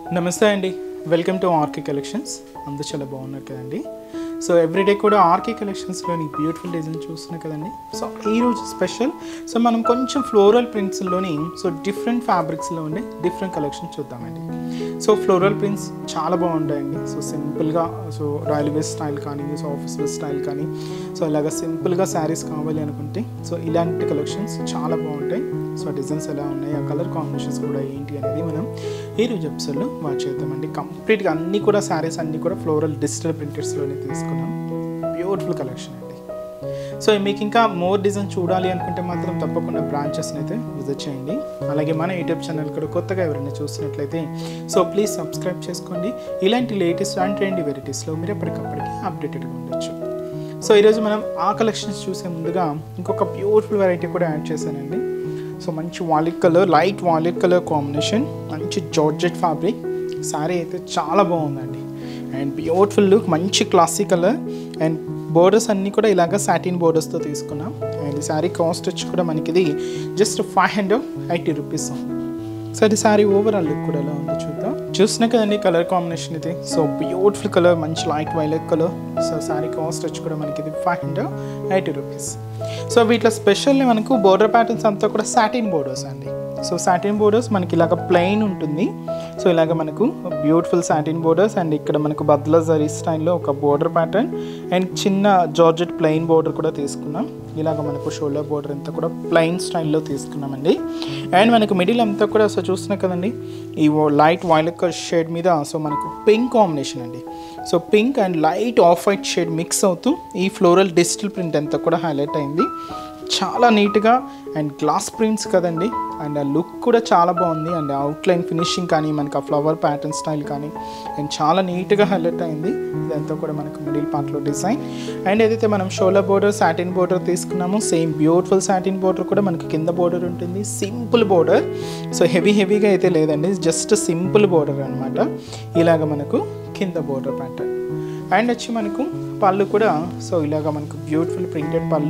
నమస్తే అండి welcome to RK collections అందరూ చాలా బాగున్నారు కదండి సో ఎవ్రీడే కూడా ఆర్కే కలెక్షన్స్లోని బ్యూటిఫుల్ డిజైన్ చూస్తున్నాం కదండి సో ఈరోజు స్పెషల్ సో మనం కొంచెం ఫ్లోరల్ ప్రింట్స్లోని సో డిఫరెంట్ ఫ్యాబ్రిక్స్లో ఉండే డిఫరెంట్ కలెక్షన్ చూద్దామండి సో ఫ్లోరల్ ప్రింట్స్ చాలా బాగుంటాయండి సో సింపుల్గా సో రాయల్ వేర్ స్టైల్ కానీ సో ఆఫీస్ వేర్ స్టైల్ కానీ సో ఇలాగ సింపుల్గా శారీస్ కావాలి అనుకుంటే సో ఇలాంటి కలెక్షన్స్ చాలా బాగుంటాయి సో డిజైన్స్ ఎలా ఉన్నాయి ఆ కలర్ కాంబినేషన్స్ కూడా ఏంటి అనేది మనం ఈ రోజు ఎపిసోడ్లో వాచ్ చేద్దామండి కంప్లీట్గా అన్నీ కూడా శారీస్ అన్నీ కూడా ఫ్లోరల్ డిజిటల్ ప్రింటెడ్స్లోనే తీసుకున్నాం బ్యూటిఫుల్ కలెక్షన్ అండి సో మీకు ఇంకా మోర్ డిజైన్ చూడాలి అనుకుంటే మాత్రం తప్పకుండా బ్రాంచెస్ని అయితే విజిట్ చేయండి అలాగే మన యూట్యూబ్ ఛానల్ కూడా కొత్తగా ఎవరైనా చూసినట్లయితే సో ప్లీజ్ సబ్స్క్రైబ్ చేసుకోండి ఇలాంటి లేటెస్ట్ అండ్ ట్రెండీ వెరైటీస్లో మీరు ఎప్పటికప్పటికి అప్డేటెడ్గా ఉండొచ్చు సో ఈరోజు మనం ఆ కలెక్షన్స్ చూసే ముందుగా ఇంకొక బ్యూటిఫుల్ వెరైటీ కూడా యాడ్ చేశానండి సో మంచి violet colour light violet colour combination మంచి జార్జెట్ ఫ్యాబ్రిక్ శారీ అయితే చాలా బాగుందండి అండ్ బ్యూటిఫుల్ లుక్ మంచి క్లాసీ కలర్ అండ్ బోర్డర్స్ అన్నీ కూడా ఇలాగ సాటిన్ బోర్డర్స్తో తీసుకున్నాం అండ్ ఈ శారీ కాస్ట్ వచ్చి కూడా మనకి ఇది just five hundred eighty rupees ఉంది సో ఇది శారీ ఓవరాల్ లుక్ కూడా ఎలా ఉందో చూద్దాం చూసినా కదండి కలర్ కాంబినేషన్ ఇది సో బ్యూటిఫుల్ కలర్ మంచి light violet colour so sari cost వచ్చి కూడా మనకి ఇది five hundred eighty rupees so వీటిలో స్పెషల్లీ మనకు బోర్డర్ ప్యాటర్న్స్ అంతా కూడా సాటిన్ బోర్డర్స్ అండి సో సాటిన్ బోర్డర్స్ మనకి ఇలాగ ప్లెయిన్ ఉంటుంది సో ఇలాగ మనకు బ్యూటిఫుల్ సాటిన్ బోర్డర్స్ అండ్ ఇక్కడ మనకు బద్ల జరీ స్టైల్లో ఒక బోర్డర్ ప్యాటర్న్ అండ్ చిన్న జార్జెట్ ప్లెయిన్ బోర్డర్ కూడా తీసుకున్నాం ఇలాగ మనకు షోల్డర్ బోర్డర్ అంతా కూడా ప్లెయిన్ స్టైల్లో తీసుకున్నామండి అండ్ మనకు మిడిల్ అంతా కూడా సో చూస్తున్నాం కదండి ఈ లైట్ వైలెట్ షేడ్ మీద సో మనకు పింక్ కాంబినేషన్ అండి so pink and light off white shade mix అవుతూ ఈ ఫ్లోరల్ డిజిటల్ ప్రింట్ అంతా కూడా హైలైట్ అయింది చాలా నీట్గా అండ్ గ్లాస్ ప్రింట్స్ కదండి అండ్ ఆ లుక్ కూడా చాలా బాగుంది అండ్ అవుట్లైన్ ఫినిషింగ్ కానీ మనకి ఆ ఫ్లవర్ ప్యాటర్న్ స్టైల్ కానీ అండ్ చాలా నీట్గా హైలైట్ అయింది ఇదంతా కూడా మనకు మిడిల్ పార్ట్లో డిజైన్ అండ్ ఏదైతే మనం షోలా బోర్డర్ సాటిన్ బోర్డర్ తీసుకున్నామో సేమ్ బ్యూటిఫుల్ సాటిన్ బోర్డర్ కూడా మనకి కింద బోర్డర్ ఉంటుంది సింపుల్ బోర్డర్ సో హెవీ హెవీగా అయితే లేదండి జస్ట్ సింపుల్ బోర్డర్ అనమాట ఇలాగ మనకు కింద బోర్డర్ ప్యాటర్న్ అండ్ వచ్చి మనకు పళ్ళు కూడా సో ఇలాగ మనకు బ్యూటిఫుల్ ప్రింటెడ్ పళ్ళు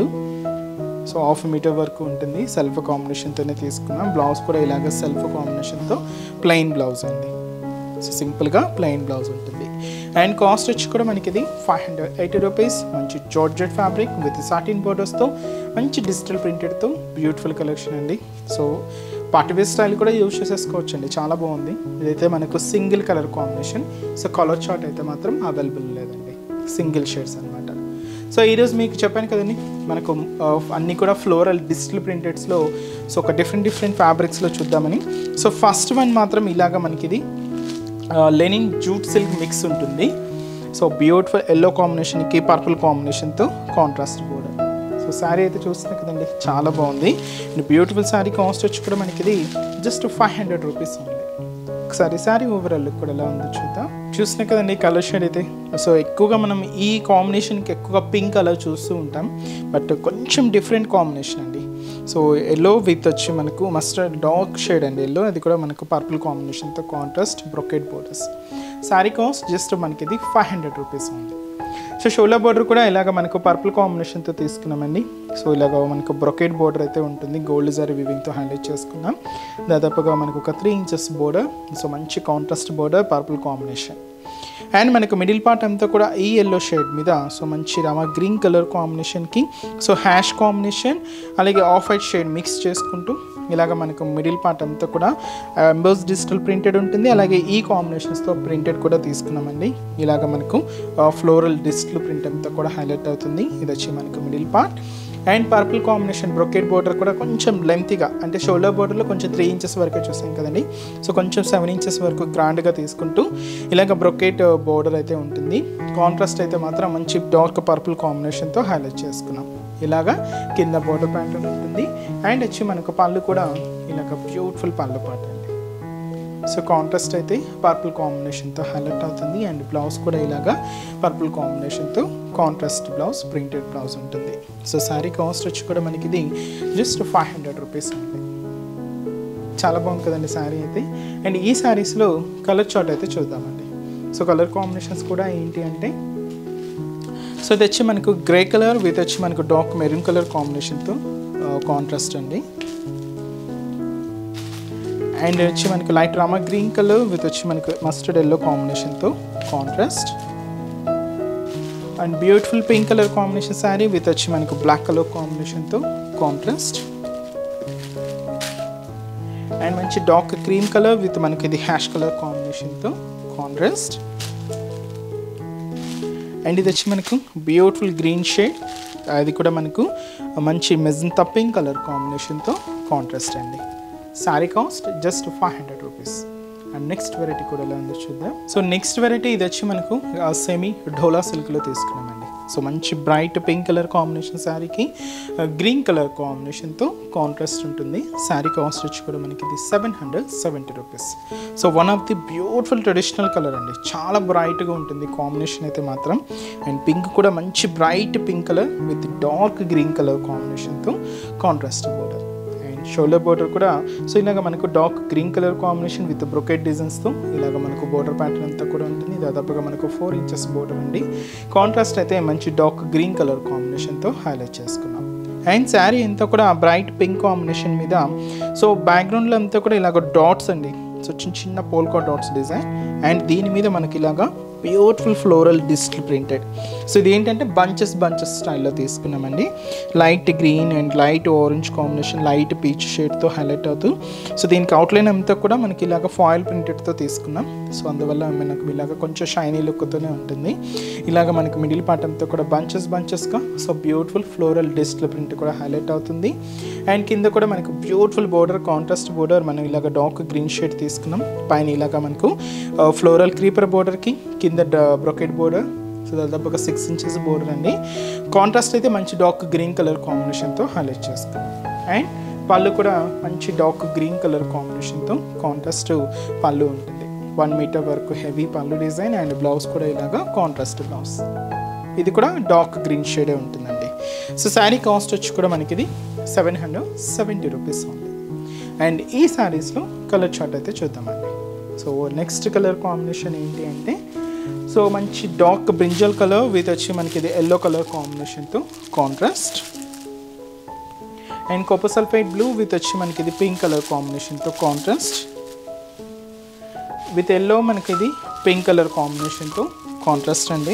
సో హాఫ్ మీటర్ వరకు ఉంటుంది సెల్ఫ్ కాంబినేషన్తోనే తీసుకున్నాం బ్లౌజ్ కూడా ఇలాగ సెల్ఫ్ కాంబినేషన్తో ప్లెయిన్ బ్లౌజ్ అండి సో సింపుల్గా ప్లెయిన్ బ్లౌజ్ ఉంటుంది అండ్ కాస్ట్ వచ్చి కూడా మనకి ఇది ఫైవ్ హండ్రెడ్ ఎయిటీ రూపీస్ మంచి జార్జెట్ ఫ్యాబ్రిక్ విత్ సాటిన్ బోర్డర్స్తో మంచి డిజిటల్ ప్రింటెడ్తో బ్యూటిఫుల్ కలెక్షన్ అండి సో పార్టీవేర్ స్టైల్ కూడా యూజ్ చేసేసుకోవచ్చు అండి చాలా బాగుంది ఇదైతే మనకు single colour combination so colour chart అయితే మాత్రం అవైలబుల్ లేదండి సింగిల్ షేడ్స్ అనమాట సో ఈరోజు మీకు చెప్పాను కదండి మనకు ఆ, అన్నీ కూడా ఫ్లోరల్ డిజిటల్ ప్రింటెడ్స్లో సో ఒక డిఫరెంట్ డిఫరెంట్ ఫ్యాబ్రిక్స్లో చూద్దామని సో ఫస్ట్ వన్ మాత్రం ఇలాగ మనకి ఇది లెనిన్ జూట్ సిల్క్ మిక్స్ ఉంటుంది సో బ్యూటిఫుల్ ఎల్లో కాంబినేషన్కి పర్పుల్ కాంబినేషన్తో కాంట్రాస్ట్ బోర్డర్ సో శారీ అయితే చూస్తున్నా కదండి చాలా బాగుంది బ్యూటిఫుల్ శారీ కాస్ట్ వచ్చి కూడా మనకి ఇది జస్ట్ ఫైవ్ హండ్రెడ్ రూపీస్ ఉంది ఒకసారి శారీ ఓవరాల్ లుక్ కూడా ఎలా ఉందో చూద్దాం చూసినా కదండి కలర్ షేడ్ అయితే సో ఎక్కువగా మనం ఈ కాంబినేషన్కి ఎక్కువగా పింక్ కలర్ చూస్తూ ఉంటాం బట్ కొంచెం డిఫరెంట్ కాంబినేషన్ అండి సో ఎల్లో విత్ వచ్చి మనకు మస్టర్డ్ డార్క్ షేడ్ అండి ఎల్లో అది కూడా మనకు పర్పుల్ కాంబినేషన్తో contrast brocade borders sari cost just మనకి ఇది ఫైవ్ హండ్రెడ్ రూపీస్ ఉంది సో షోలా బోర్డర్ కూడా ఇలాగ మనకు పర్పుల్ కాంబినేషన్తో తీసుకున్నామండి సో ఇలాగ మనకు బ్రొకెట్ బోర్డర్ అయితే ఉంటుంది గోల్డ్ జరీ వివింగ్తో హైలైట్ చేసుకున్నాం దాదాపుగా మనకు ఒక త్రీ ఇంచెస్ బోర్డర్ సో మంచి contrast border purple combination and మనకు మిడిల్ పార్ట్ అంతా కూడా ఈ ఎల్లో షేడ్ మీద సో మంచి రామ గ్రీన్ కలర్ కాంబినేషన్కి సో హ్యాష్ కాంబినేషన్ అలాగే ఆఫ్ వైట్ షేడ్ మిక్స్ చేసుకుంటూ ఇలాగ మనకు మిడిల్ పార్ట్ అంతా కూడా ఎంబోస్ డిజిటల్ ప్రింటెడ్ ఉంటుంది అలాగే ఈ కాంబినేషన్స్తో ప్రింటెడ్ కూడా తీసుకున్నామండి ఇలాగ మనకు ఫ్లోరల్ డిజిటల్ ప్రింట్ అంతా కూడా హైలైట్ అవుతుంది ఇది వచ్చి మనకు middle part and purple combination brocade border కూడా కొంచెం లెంతీగా అంటే షోల్డర్ బోర్డర్లో కొంచెం త్రీ ఇంచెస్ వరకే చూసాం కదండి సో కొంచెం సెవెన్ ఇంచెస్ వరకు గ్రాండ్గా తీసుకుంటూ ఇలాగ బ్రొకెట్ బోర్డర్ అయితే ఉంటుంది కాంట్రాస్ట్ అయితే మాత్రం మంచి డార్క్ పర్పుల్ కాంబినేషన్తో హైలైట్ చేసుకున్నాం ఇలాగా కింద బోర్డర్ ప్యాంటర్న్ ఉంటుంది అండ్ వచ్చి మనకు పళ్ళు కూడా ఇలాగ బ్యూటిఫుల్ పళ్ళు పాట అండి సో కాంట్రాస్ట్ అయితే పర్పుల్ కాంబినేషన్తో హైలైట్ అవుతుంది అండ్ బ్లౌజ్ కూడా ఇలాగా పర్పుల్ కాంబినేషన్తో కాంట్రాస్ట్ బ్లౌజ్ ప్రింటెడ్ బ్లౌజ్ ఉంటుంది సో శారీ కాస్ట్ వచ్చి కూడా మనకి ఇది జస్ట్ ఫైవ్ హండ్రెడ్ రూపీస్ అండి చాలా బాగుంది కదండి శారీ అయితే అండ్ ఈ శారీస్లో కలర్ చార్ట్ అయితే చూద్దామండి సో కలర్ కాంబినేషన్స్ కూడా ఏంటి అంటే సో ఇది వచ్చి మనకు గ్రే కలర్ విత్ వచ్చి మనకు డార్క్ మెరూన్ కలర్ కాంబినేషన్తో కాంట్రాస్ట్ అండి అండ్ వచ్చి మనకు light rama green colour with వచ్చి మనకు మస్టర్డ్ ఎల్లో కాంబినేషన్తో contrast and beautiful pink colour combination sari with వచ్చి మనకు బ్లాక్ కలర్ కాంబినేషన్తో కాంట్రాస్ట్ అండ్ మంచి డార్క్ క్రీమ్ కలర్ విత్ మనకి ఇది హ్యాష్ కలర్ కాంబినేషన్తో కాంట్రాస్ట్ అండ్ ఇది వచ్చి మనకు బ్యూటిఫుల్ గ్రీన్ షేడ్ అది కూడా మనకు మంచి మెజంతా పింక్ కలర్ కాంబినేషన్తో కాంట్రాస్ట్ అండి sari cost just five hundred rupees and next variety కూడా ఎలా ఉందో చూద్దాం సో నెక్స్ట్ వెరైటీ ఇది వచ్చి మనకు సెమీ ఢోలా సిల్క్లో తీసుకున్నామండి సో మంచి బ్రైట్ పింక్ కలర్ కాంబినేషన్ శారీకి గ్రీన్ కలర్ కాంబినేషన్తో కాంట్రాస్ట్ ఉంటుంది శారీ కాస్ట్ వచ్చి కూడా మనకి ఇది seven hundred seventy rupees so one of the beautiful traditional colour అండి చాలా బ్రైట్గా ఉంటుంది కాంబినేషన్ అయితే మాత్రం అండ్ పింక్ కూడా మంచి bright pink colour with dark green colour కాంబినేషన్తో contrast border and shoulder border కూడా సో ఇలాగ మనకు dark green colour combination with brocade డిజైన్స్తో ఇలాగ మనకు బోర్డర్ ప్యాటర్న్ అంతా కూడా ఉంటుంది దాదాపుగా మనకు ఫోర్ ఇంచెస్ బోర్డర్ అండి కాంట్రాస్ట్ అయితే మంచి డార్క్ గ్రీన్ కలర్ కాంబినేషన్తో హైలైట్ చేసుకున్నాం అండ్ శారీ అంతా కూడా బ్రైట్ పింక్ కాంబినేషన్ మీద సో బ్యాక్గ్రౌండ్లో అంతా కూడా ఇలాగ డాట్స్ అండి సో చిన్న చిన్న పోల్కా డాట్స్ డిజైన్ అండ్ దీని మీద మనకి ఇలాగా beautiful floral digital printed so ఇది ఏంటంటే బంచెస్ బంచెస్ స్టైల్లో తీసుకున్నామండి light green and light orange combination light peach షేడ్తో హైలైట్ అవుతూ సో దీనికి అవుట్లైన్ అంతా కూడా మనకి ఇలాగ ఫాయిల్ ప్రింటెడ్తో తీసుకున్నాం సో అందువల్ల మనకు ఇలాగ కొంచెం షైనీ లుక్తోనే ఉంటుంది ఇలాగ మనకి మిడిల్ పార్ట్ అంతా కూడా బంచెస్ బంచెస్గా so beautiful floral digital print కూడా హైలైట్ అవుతుంది అండ్ కింద కూడా మనకు బ్యూటిఫుల్ బోర్డర్ కాంట్రాస్ట్ బోర్డర్ మనం ఇలాగ డార్క్ గ్రీన్ షేడ్ తీసుకున్నాం పైన ఇలాగ మనకు ఫ్లోరల్ క్రీపర్ బోర్డర్కి కింద బ్రొకెట్ బోర్డర్ సో దాదాపుగా సిక్స్ ఇంచెస్ బోర్డర్ అండి కాంట్రాస్ట్ అయితే మంచి డార్క్ గ్రీన్ కలర్ కాంబినేషన్తో హైలైట్ చేసుకున్నాం అండ్ పళ్ళు కూడా మంచి డార్క్ గ్రీన్ కలర్ కాంబినేషన్తో కాంట్రాస్ట్ పళ్ళు ఉంటుంది వన్ మీటర్ వరకు హెవీ పళ్ళు డిజైన్ అండ్ బ్లౌజ్ కూడా ఇలాగా కాంట్రాస్ట్ బ్లౌజ్ ఇది కూడా డార్క్ గ్రీన్ షేడే ఉంటుందండి సో శారీ కాస్ట్ వచ్చి కూడా మనకి ఇది సెవెన్ హండ్రెడ్ సెవెంటీ రూపీస్ ఉంది అండ్ ఈ శారీస్లో కలర్ చార్ట్ అయితే చూద్దామండి సో నెక్స్ట్ కలర్ కాంబినేషన్ ఏంటి అంటే సో మంచి డార్క్ బ్రింజల్ కలర్ విత్ వచ్చి మనకి ఇది ఎల్లో కలర్ కాంబినేషన్తో contrast and copper sulphide blue with వచ్చి మనకి ఇది పింక్ కలర్ కాంబినేషన్తో కాంట్రాస్ట్ విత్ ఎల్లో మనకి ఇది పింక్ కలర్ కాంబినేషన్తో కాంట్రాస్ట్ అండి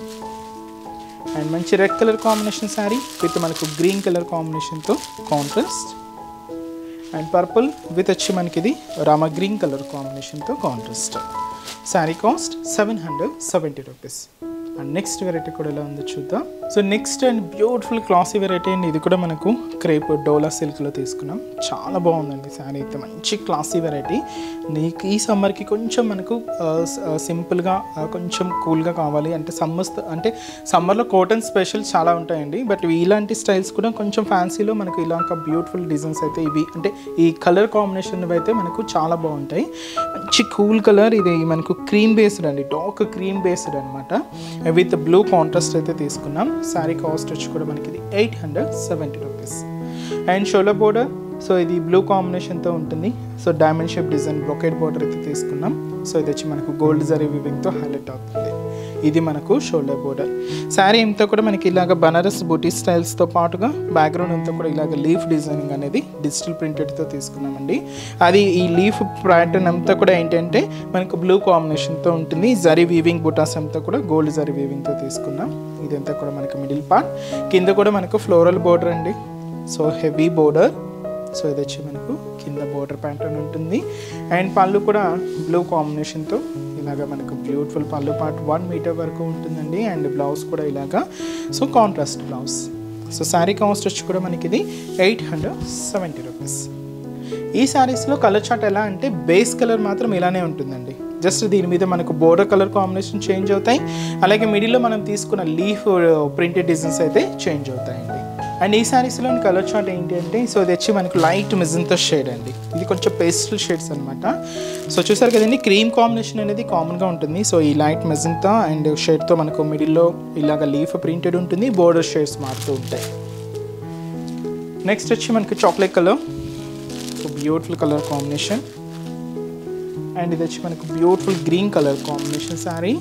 అండ్ మంచి red colour combination sari with మనకు గ్రీన్ కలర్ కాంబినేషన్తో కాంట్రాస్ట్ అండ్ పర్పుల్ విత్ వచ్చి మనకి ఇది రామ గ్రీన్ కలర్ కాంబినేషన్తో contrast sari cost seven hundred seventy rupees and next variety కూడా ఎలా ఉందో చూద్దాం so next and beautiful classy variety and ఇది కూడా మనకు క్రేప్ డోలా సిల్క్లో తీసుకున్నాం చాలా బాగుందండి శారీ అయితే మంచి క్లాసీ వెరైటీ నీకు ఈ సమ్మర్కి కొంచెం మనకు సింపుల్గా కొంచెం కూల్గా కావాలి అంటే సమ్మర్ అంటే సమ్మర్లో కాటన్ స్పెషల్ చాలా ఉంటాయండి బట్ ఇలాంటి స్టైల్స్ కూడా కొంచెం ఫ్యాన్సీలో మనకు ఇలాంటి బ్యూటిఫుల్ డిజైన్స్ అయితే ఇవి అంటే ఈ కలర్ కాంబినేషన్ అయితే మనకు చాలా బాగుంటాయి మంచి కూల్ కలర్ ఇది మనకు క్రీమ్ బేస్డ్ అండి డార్క్ క్రీమ్ బేస్డ్ అనమాట విత్ బ్లూ కాంట్రాస్ట్ అయితే తీసుకున్నాం శారీ కాస్ట్ వచ్చి కూడా మనకి ఇది eight hundred seventy rupees and షోలో బోర్డర్ సో ఇది బ్లూ కాంబినేషన్తో ఉంటుంది so diamond shape design brocade border అయితే తీసుకున్నాం సో ఇది వచ్చి మనకు గోల్డ్ జరీ వివింగ్తో హైలైట్ అవుతుంది ఇది మనకు షోల్డర్ బోర్డర్ శారీ అంతా కూడా మనకి ఇలాగ బనారస్ బూటీ స్టైల్స్తో పాటుగా బ్యాక్గ్రౌండ్ అంతా కూడా ఇలాగ లీఫ్ డిజైనింగ్ అనేది డిజిటల్ ప్రింటెడ్తో తీసుకున్నామండి అది ఈ లీఫ్ ప్యాటర్న్ అంతా కూడా ఏంటంటే మనకు బ్లూ కాంబినేషన్తో ఉంటుంది జరీ వీవింగ్ బుటాస్ అంతా కూడా గోల్డ్ జరీ వీవింగ్తో తీసుకున్నాం ఇదంతా కూడా మనకు మిడిల్ పార్ట్ కింద కూడా మనకు ఫ్లోరల్ బోర్డర్ అండి సో హెవీ బోర్డర్ సో ఇది వచ్చి మనకు కింద బోర్డర్ ప్యాటర్న్ ఉంటుంది అండ్ పళ్ళు కూడా బ్లూ కాంబినేషన్తో ఇలాగా మనకు బ్యూటిఫుల్ పళ్ళు పార్ట్ వన్ మీటర్ వరకు ఉంటుందండి అండ్ బ్లౌజ్ కూడా ఇలాగా so contrast blouse so sari cost వచ్చి కూడా మనకి ఇది ఎయిట్ హండ్రెడ్ సెవెంటీ రూపీస్ ఈ శారీస్లో కలర్ చార్ట్ ఎలా అంటే బేస్ కలర్ మాత్రం ఇలానే ఉంటుందండి జస్ట్ దీని మీద మనకు బోర్డర్ కలర్ కాంబినేషన్ చేంజ్ అవుతాయి అలాగే మిడిల్లో మనం తీసుకున్న లీఫ్ ప్రింటెడ్ డిజైన్స్ అయితే చేంజ్ అవుతాయండి అండ్ ఈ శారీస్లోని కలర్ చార్ట్ ఏంటి అంటే సో ఇది వచ్చి మనకు లైట్ మిజంతో షేడ్ అండి ఇది కొంచెం పేస్టల్ షేడ్స్ అనమాట సో చూసారు కదండి క్రీమ్ కాంబినేషన్ అనేది కామన్గా ఉంటుంది సో ఈ లైట్ మెజంతా అండ్ షేడ్తో మనకు మిడిల్లో ఇలాగ లీఫ్ ప్రింటెడ్ ఉంటుంది బోర్డర్ షేడ్స్ మారుతూ ఉంటాయి నెక్స్ట్ వచ్చి మనకి chocolate colour so beautiful colour combination and ఇది వచ్చి మనకు beautiful green colour combination sari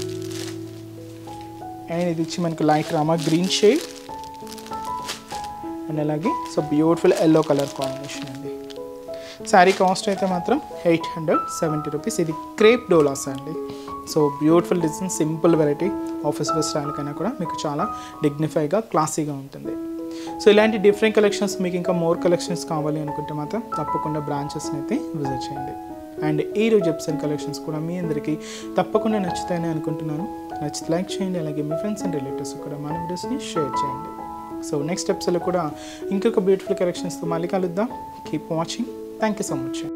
and ఇది వచ్చి మనకు light rama green shade and అలాగే so beautiful yellow colour combination అండి శారీ కాస్ట్ అయితే మాత్రం ఎయిట్ హండ్రెడ్ సెవెంటీ రూపీస్ ఇది క్రేప్ డోలాస్ అండి so beautiful design simple variety office wear స్టైల్కైనా కూడా మీకు చాలా డిగ్నిఫైగా క్లాసీగా ఉంటుంది సో ఇలాంటి డిఫరెంట్ కలెక్షన్స్ మీకు ఇంకా మోర్ కలెక్షన్స్ కావాలి అనుకుంటే మాత్రం తప్పకుండా బ్రాంచెస్ని అయితే విజిట్ చేయండి అండ్ ఈ రోజు ఎప్సన్ కలెక్షన్స్ కూడా మీ అందరికీ తప్పకుండా నచ్చుతాయని అనుకుంటున్నాను నచ్చితే లైక్ చేయండి అలాగే మీ ఫ్రెండ్స్ అండ్ రిలేటివ్స్ కూడా మన వీడియోస్ని షేర్ చేయండి సో నెక్స్ట్ ఎపిసోడ్లో కూడా ఇంకొక బ్యూటిఫుల్ కలెక్షన్స్తో మళ్ళీ కలుద్దాం keep watching thank you so much